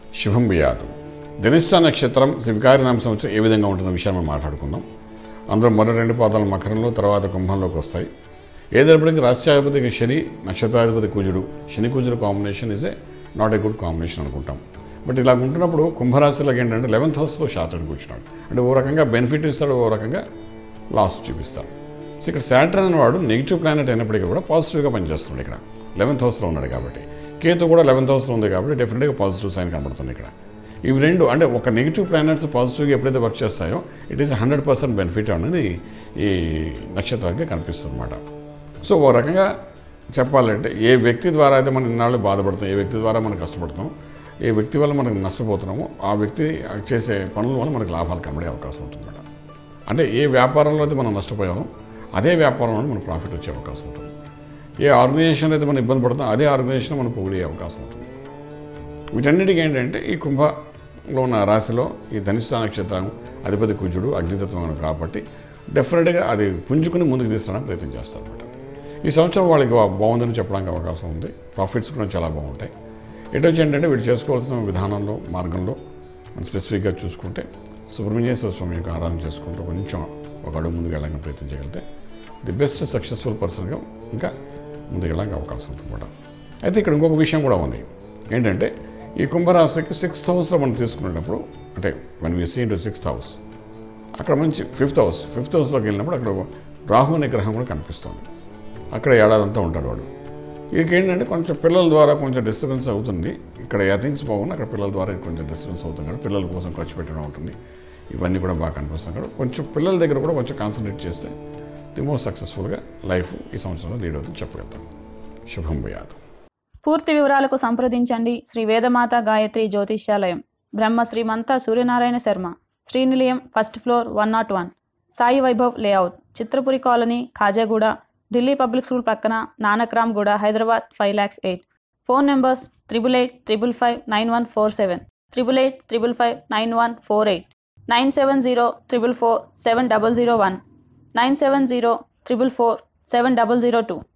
శుభం బియాదు ధనిష్ట నక్షత్రం శివకారినామ సంవత్సరం ఏ విధంగా ఉంటుందో విషయాన్ని మనం మాట్లాడుకుందాం అందులో మొదటి రెండు పాదాలు మకరంలో తర్వాత కుంభంలోకి వస్తాయి ఏదైనప్పటికీ రాష్ట్రాధిపతికి శని నక్షత్రాధిపతి కుజుడు శని కుజుడు combination is a not a good combination అనుకుంటాం బట్ ఇలా ఉంటున్నప్పుడు కుంభరాశిలోకి ఏంటంటే లెవెన్త్ హౌస్లో శాతడు కూర్చున్నాడు అంటే ఓ రకంగా బెనిఫిట్ ఇస్తాడు ఓ రకంగా లాస్ చూపిస్తాడు సో ఇక్కడ శాటర్న్ అనేవాడు నెగిటివ్ ప్లానెట్ అయినప్పటికీ కూడా పాజిటివ్గా పనిచేస్తున్నాడు ఇక్కడ లెవెన్త్ హౌస్లో ఉన్నాడు కాబట్టి కేతు కూడా లెవెన్త్ హౌస్లో ఉంది కాబట్టి డెఫినెట్గా పాజిటివ్ సైన్ కనబడుతుంది ఇక్కడ ఇవి రెండు అంటే ఒక నెగిటివ్ ప్లానెట్స్ పాజిటివ్గా ఎప్పుడైతే వర్క్ చేస్తాయో it is hundred percent benefit అనేది ఈ నక్షత్రానికి కనిపిస్తుంది అనమాట సో ఓ రకంగా చెప్పాలంటే ఏ వ్యక్తి ద్వారా అయితే మనం ఇన్నాళ్ళు బాధపడతాం ఏ వ్యక్తి ద్వారా మనం కష్టపడతాం ఏ వ్యక్తి వల్ల మనకు నష్టపోతున్నామో ఆ వ్యక్తి చేసే పనుల వల్ల మనకు లాభాలు కనబడే అవకాశం ఉంటుంది మేడం అంటే ఏ వ్యాపారంలో అయితే మనం నష్టపోయామో అదే వ్యాపారంలో మనకు ప్రాఫిట్ వచ్చే అవకాశం ఉంటుంది ఏ ఆర్గనైజేషన్ అయితే మనం ఇబ్బంది పడుతాం అదే ఆర్గనైజేషన్ మనం పొగిడే అవకాశం ఉంటుంది వీటన్నిటికీ ఏంటంటే ఈ కుంభలో ఉన్న రాశిలో ఈ ధనిష్ట నక్షత్రం అధిపతి కుజుడు అగ్నితత్వం కాబట్టి డెఫినెట్గా అది పుంజుకుని ముందుకు తీసుకురావడానికి ప్రయత్నం చేస్తారు అనమాట ఈ సంవత్సరం వాళ్ళకి బా- బాగుందని చెప్పడానికి అవకాశం ఉంది ప్రాఫిట్స్ కూడా చాలా బాగుంటాయి ఎటు వచ్చి ఏంటంటే వీళ్ళు చేసుకోవాల్సిన విధానంలో మార్గంలో మనం స్పెసిఫిక్గా చూసుకుంటే సుబ్రహ్మణ్యేశ్వర స్వామి యొక్క ఆరాధన చేసుకుంటూ కొంచెం ఒక అడుగు ముందుకు వెళ్ళడానికి ప్రయత్నం చేయగలిగితే ది బెస్ట్ సక్సెస్ఫుల్ పర్సన్గా ఇంకా ముందుకు వెళ్ళడానికి అవకాశం ఉంటుందన్నమాట అయితే ఇక్కడ ఇంకొక విషయం కూడా ఉంది ఏంటంటే ఈ కుంభరాశికి సిక్స్త్ హౌస్లో మనం తీసుకునేటప్పుడు అంటే one we see into sixth house అక్కడ మంచి ఫిఫ్త్ హౌస్ ఫిఫ్త్ హౌస్లోకి వెళ్ళినప్పుడు అక్కడ ఒక రాహు అనే గ్రహం కూడా కనిపిస్తుంది అక్కడ ఏడాదంతా ఉంటాడు వాడు వీరికి ఏంటంటే కొంచెం పిల్లల ద్వారా కొంచెం డిస్టర్బెన్స్ అవుతుంది ఇక్కడ యా థింగ్స్ బాగున్నాయి అక్కడ పిల్లల ద్వారా కొంచెం డిస్టర్బెన్స్ అవుతుంది కాబట్టి పిల్లల కోసం ఖర్చు పెట్టడం ఉంటుంది ఇవన్నీ కూడా బాగా కనిపిస్తుంది కాబట్టి కొంచెం పిల్లల దగ్గర కూడా కొంచెం కాన్సన్ట్రేట్ చేస్తే ది మోస్ట్ సక్సెస్ఫుల్గా లైఫ్ ఈ సంవత్సరంలో లీడ్ అవుతుంది చెప్పగలుగుతాం శుభం భయాదు పూర్తి వివరాలకు సంప్రదించండి Shri Vedamata Gayatri Jyotishyalayam Brahma Shrimanta Suryanarayana Sharma Srinilayam first floor one nought one Sai Vaibhav layout Chitrapuri colony Khajaguda Delhi public school పక్కన Nanakramguda Hyderabad five lakhs eight phone numbers triple eight triple five nine one four seven triple eight triple five nine one four eight nine seven zero triple four seven double zero one nine seven zero triple four seven double zero two